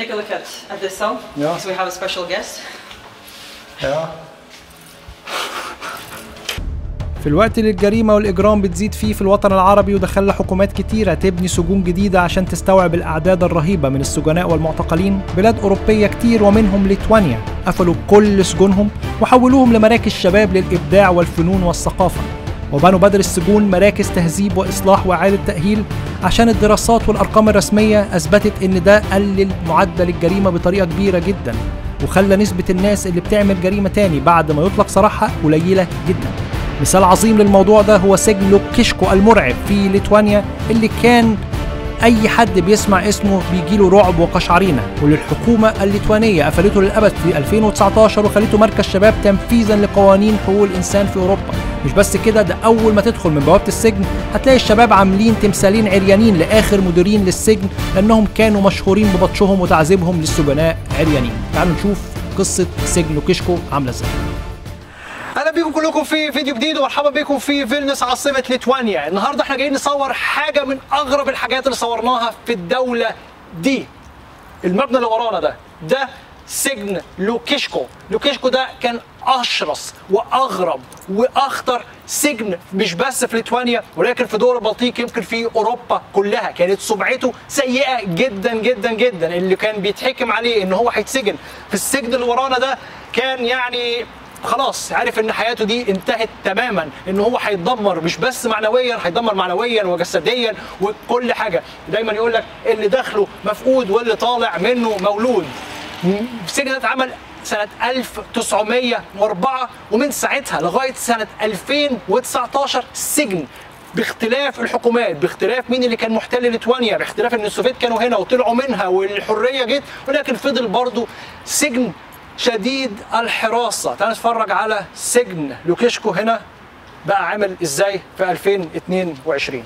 take a look at, at this cell. Yeah. So we have a special guest. في الوقت اللي الجريمة والإجرام بتزيد فيه في الوطن العربي وده خلى حكومات كتيرة تبني سجون جديدة عشان تستوعب الأعداد الرهيبة من السجناء والمعتقلين بلاد أوروبية كتير ومنهم ليتوانيا قفلوا كل سجونهم وحولوهم لمراكز شباب للإبداع والفنون والثقافة وبنوا بدل السجون مراكز تهذيب وإصلاح وإعادة تأهيل عشان الدراسات والأرقام الرسمية أثبتت إن ده قلل معدل الجريمة بطريقة كبيرة جدا وخلى نسبة الناس اللي بتعمل جريمة تاني بعد ما يطلق سراحها قليلة جدا مثال عظيم للموضوع ده هو سجن لوكيشكو المرعب في ليتوانيا اللي كان اي حد بيسمع اسمه بيجيله رعب وقشعرينه واللي الحكومه الليتوانيه قفلته للابد في 2019 وخلته مركز شباب تنفيذا لقوانين حقوق الانسان في اوروبا مش بس كده ده اول ما تدخل من بوابه السجن هتلاقي الشباب عاملين تمثالين عريانين لاخر مديرين للسجن لانهم كانوا مشهورين ببطشهم وتعذيبهم للسجناء عريانين تعالوا نشوف قصه سجن لوكيشكو عامله ازاي اهلا بيكم كلكم في فيديو جديد ومرحبا بيكم في فيلنس عاصمه ليتوانيا النهارده احنا جايين نصور حاجه من اغرب الحاجات اللي صورناها في الدوله دي المبنى اللي ورانا ده ده سجن لوكيشكو لوكيشكو ده كان اشرس واغرب واخطر سجن مش بس في ليتوانيا ولكن في دول البلطيق يمكن في اوروبا كلها كانت سمعته سيئه جدا جدا جدا اللي كان بيتحكم عليه ان هو هيتسجن في السجن اللي ورانا ده كان يعني خلاص عارف ان حياته دي انتهت تماما ان هو هيتدمر مش بس معنويا هيتدمر معنويا وجسديا وكل حاجه دايما يقول لك اللي داخله مفقود واللي طالع منه مولود السجن ده اتعمل سنة 1904 ومن ساعتها لغاية سنة 2019 سجن باختلاف الحكومات باختلاف مين اللي كان محتل ليتوانيا باختلاف ان السوفيت كانوا هنا وطلعوا منها والحرية جت ولكن فضل برضه سجن شديد الحراسة تعال نتفرج على سجن لوكيشكو هنا بقى عامل ازاي في 2022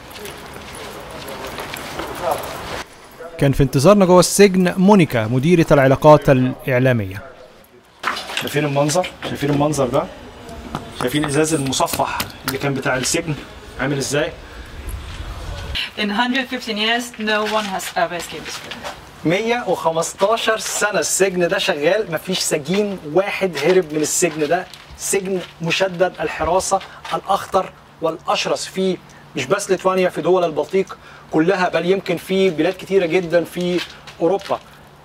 كان في انتظارنا جوه السجن مونيكا مديرة العلاقات الإعلامية شايفين المنظر شايفين المنظر ده شايفين الازاز المصفح اللي كان بتاع السجن عامل ازاي In 115 years, no one has ever escaped this prison. 115 سنة السجن ده شغال مفيش سجين واحد هرب من السجن ده سجن مشدد الحراسة الأخطر والأشرس في مش بس ليتوانيا في دول البلطيق كلها بل يمكن في بلاد كتيرة جدا في أوروبا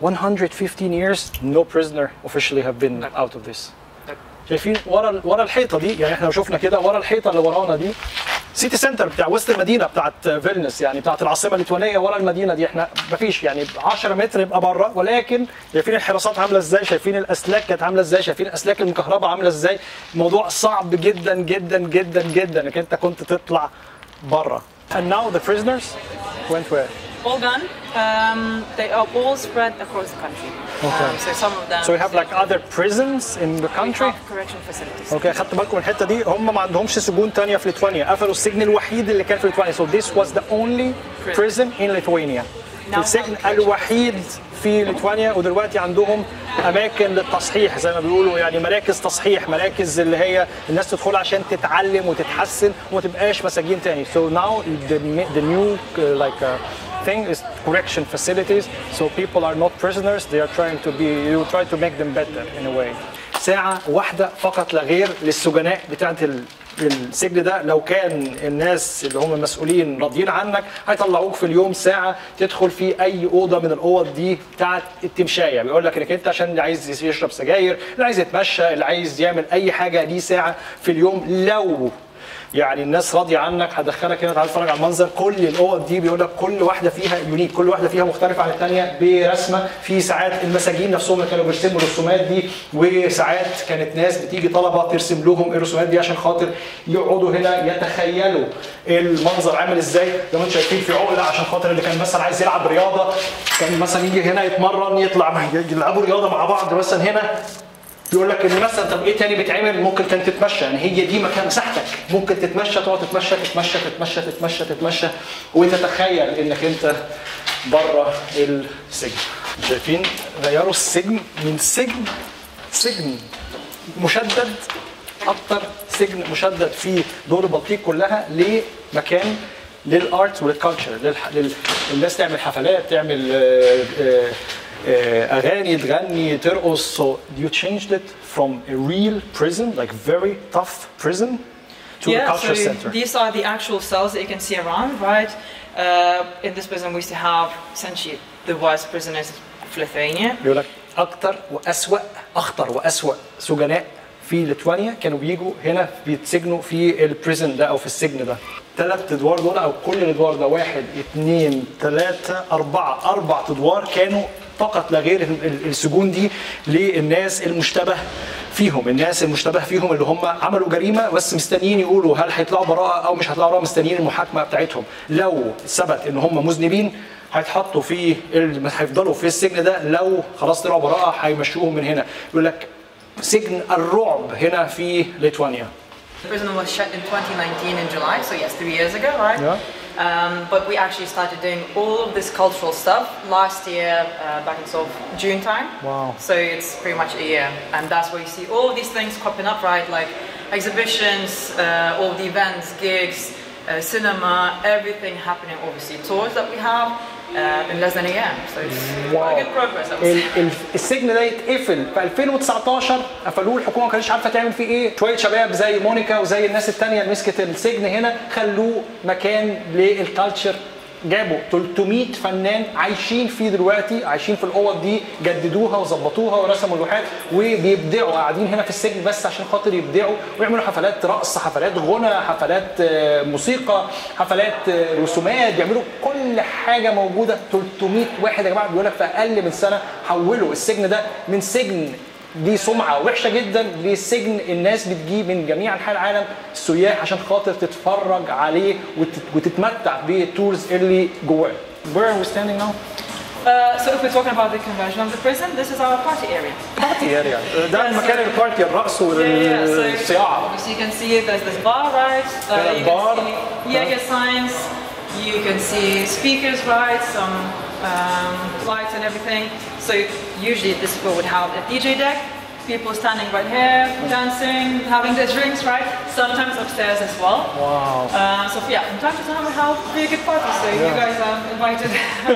115 years no prisoner officially have been out of this شايفين ورا ورا الحيطه دي يعني احنا لو شفنا كده ورا الحيطه اللي ورانا دي سيتي سنتر بتاع وسط المدينه بتاعت فيلنس يعني بتاعت العاصمه الليتوانيه ورا المدينه دي احنا مفيش يعني 10 متر يبقى بره ولكن شايفين الحراسات عامله ازاي شايفين الاسلاك كانت عامله ازاي شايفين اسلاك المكهرباء عامله ازاي الموضوع صعب جدا جدا جدا جدا انك انت كنت تطلع بره and now the prisoners went where All gone. Um, they are all spread across the country. Okay. Um, so some of them. so we have like other prisons in the we country have correction facilities. اوكي خدت بالكم من الحته دي هم ما عندهمش سجون تانية في ليتوانيا قفلوا السجن الوحيد اللي كان في ليتوانيا so this was the only prison in Lithuania Now السجن have الوحيد في ليتوانيا ودلوقتي عندهم اماكن للتصحيح زي ما بيقولوا يعني مراكز تصحيح مراكز اللي هي الناس تدخل عشان تتعلم وتتحسن وما تبقاش مساجين تاني so now the, the new uh, like uh, thing is correction facilities so people are not prisoners they are trying to be you try to make them better in a way ساعة واحدة فقط لا غير للسجناء بتاعت ال- السجن ده لو كان الناس اللي هم المسؤولين راضيين عنك هيطلعوك في اليوم ساعة تدخل في أي أوضة من الأوض دي بتاعت التمشاية بيقول لك إنك أنت عشان اللي عايز يشرب سجاير اللي عايز يتمشى اللي عايز يعمل أي حاجة ليه ساعة في اليوم لو يعني الناس راضيه عنك هدخلك هنا تعال اتفرج على المنظر كل الاوض دي بيقول لك كل واحده فيها يونيك كل واحده فيها مختلفه عن الثانيه برسمه في ساعات المساجين نفسهم اللي كانوا بيرسموا الرسومات دي وساعات كانت ناس بتيجي طلبه ترسم لهم الرسومات دي عشان خاطر يقعدوا هنا يتخيلوا المنظر عامل ازاي زي ما انتم شايفين في عقله عشان خاطر اللي كان مثلا عايز يلعب رياضه كان مثلا يجي هنا يتمرن يطلع يلعبوا رياضه مع بعض مثلا هنا يقول لك ان مثلا طب ايه تاني بيتعمل ممكن كان تتمشى يعني هي دي مكان مساحتك ممكن تتمشى تقعد تتمشى تتمشى تتمشى تتمشى تتمشى وانت تخيل انك انت بره السجن شايفين غيروا السجن من سجن سجن مشدد اكتر سجن مشدد في دور البلطيق كلها لمكان للارت وللكالتشر للح... لل... الناس تعمل حفلات تعمل آه، آه، آه، اغاني تغني ترقص so you changed it from a real prison like very tough prison to a yeah, culture so center these are the actual cells that you can see around, right? Uh, in this prison, we used to have essentially the worst prisoners of Lithuania. بيقول لك اكتر واسوا اخطر واسوا سجناء في ليتوانيا كانوا بيجوا هنا بيتسجنوا في البريزن ده او في السجن ده ثلاث ادوار دول او كل الادوار ده واحد اثنين ثلاثة أربعة أربع ادوار كانوا فقط لا غير ال- ال- السجون دي للناس المشتبه فيهم الناس المشتبه فيهم اللي هم عملوا جريمه بس مستنيين يقولوا هل هيطلعوا براءه او مش هيطلعوا براءه مستنيين المحاكمه بتاعتهم لو ثبت ان هم مذنبين هيتحطوا في ال- هيفضلوا في السجن ده لو خلاص طلعوا براءه هيمشوهم من هنا يقول لك سجن الرعب هنا في ليتوانيا The prison was shut in 2019 in July, so yes, three years ago, right? Yeah. Um, but we actually started doing all of this cultural stuff last year, uh, back in sort of June time. Wow. So it's pretty much a year, and that's where you see all of these things cropping up, right? Like exhibitions, uh, all the events, gigs, uh, cinema, everything happening. Obviously, tours that we have uh, in less than a year. So it's quite good progress. I would say. ال- ال- السجن ده يتقفل في 2019 قفلوه الحكومه ما كانتش عارفه تعمل فيه ايه شويه شباب زي مونيكا وزي الناس التانية اللي مسكت السجن هنا خلوه مكان للكالتشر جابوا 300 فنان عايشين فيه دلوقتي عايشين في الاوض دي جددوها وظبطوها ورسموا لوحات وبيبدعوا قاعدين هنا في السجن بس عشان خاطر يبدعوا ويعملوا حفلات رقص حفلات غنى حفلات آه، موسيقى حفلات آه، رسومات بيعملوا كل حاجه موجوده 300 واحد يا جماعه بيقول لك في اقل من سنه حولوا السجن ده من سجن دي سمعه وحشه جدا لسجن الناس بتجي من جميع انحاء العالم السياح عشان خاطر تتفرج عليه وتت- وتتمتع بالتورز اللي جواه. Where are we standing now? Uh, so if we're talking about the conversion of the prison, this is our party area. بارتي اريا ده مكان البارتي الرقص Yeah, yeah. So والصياعه. obviously you can see there's this bar, right? Uh, Yeah, you bar. can see Jaeger signs. You can see speakers, right? Some um, lights and everything. So usually this people would have a DJ deck. People standing right here, dancing, having their drinks, right? Sometimes upstairs as well. واو Uh, so yeah, from time to time we have pretty good parties. So you guys are invited.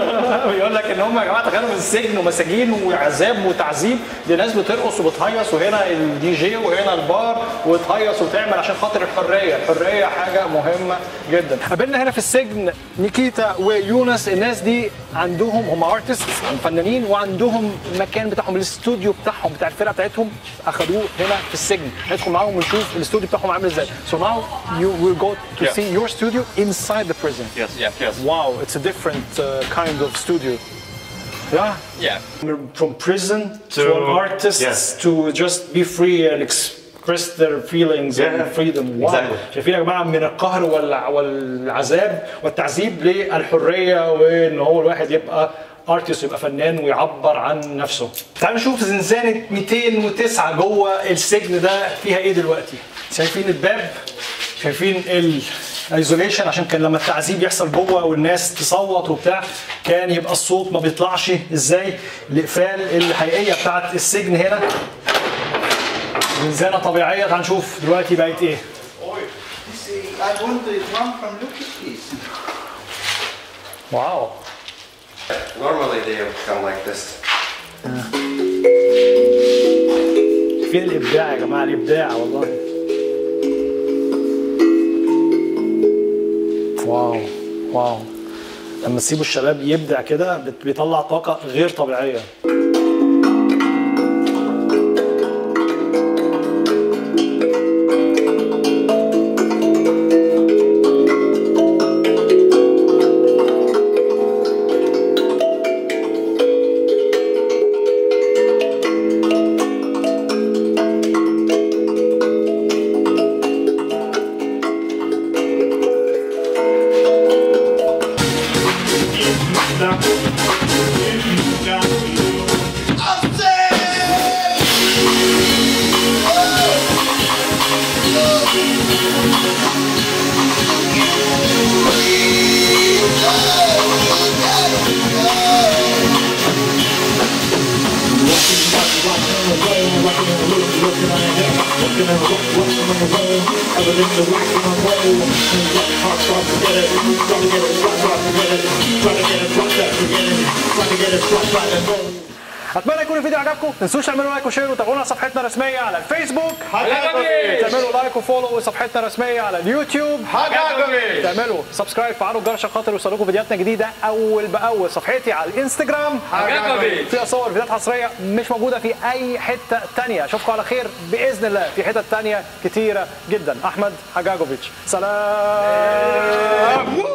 بيقول لك ان هم يا جماعه تخيلوا من السجن ومساجين وعذاب وتعذيب دي ناس بترقص وبتهيص وهنا الدي جي وهنا البار وتهيص وتعمل عشان خاطر الحريه، الحريه حاجه مهمه جدا. قابلنا هنا في السجن نيكيتا ويونس الناس دي عندهم هم ارتست فنانين وعندهم المكان بتاعهم الاستوديو بتاعهم بتاع الفرقه بتاعتهم اخدوه هنا في السجن ندخل معاهم ونشوف الاستوديو بتاعهم عامل ازاي. So now you will go to Yeah. see your studio inside the prison. Yes, yeah, yes. Wow, it's a different uh, kind of studio. Yeah. Yeah. From prison to, To- an artist yes. to just be free and express their feelings and Yeah, freedom. Wow. exactly. شايفين يا جماعه من القهر والع- والعذاب والتعذيب للحريه وان هو الواحد يبقى ارتست يبقى فنان ويعبر عن نفسه. تعالوا نشوف زنزانه 209 جوه السجن ده فيها ايه دلوقتي. شايفين الباب؟ شايفين الايزوليشن عشان كان لما التعذيب يحصل جوه والناس تصوت وبتاع كان يبقى الصوت ما بيطلعش ازاي الاقفال الحقيقيه بتاعت السجن هنا زنزانه طبيعيه تعال نشوف دلوقتي بقت ايه You see, I want the one from Lucas, please. واو Normally they come like this. فين الابداع يا جماعه الابداع والله واو واو لما تسيبوا الشباب يبدع كده بت- بيطلع طاقه غير طبيعيه اتمنى يكون الفيديو عجبكم ما تنسوش تعملوا لايك وشير وتابعونا على صفحتنا الرسميه على الفيسبوك تعملوا لايك وفولو صفحتنا الرسميه على اليوتيوب تعملوا سبسكرايب فعلوا الجرس عشان خاطر يوصلكم فيديوهاتنا جديده اول باول صفحتي على الانستجرام فيها صور فيديوهات حصريه مش موجوده في اي حته تانية اشوفكم على خير باذن الله في حتت تانية كتيره جدا احمد حجاجوفيتش سلام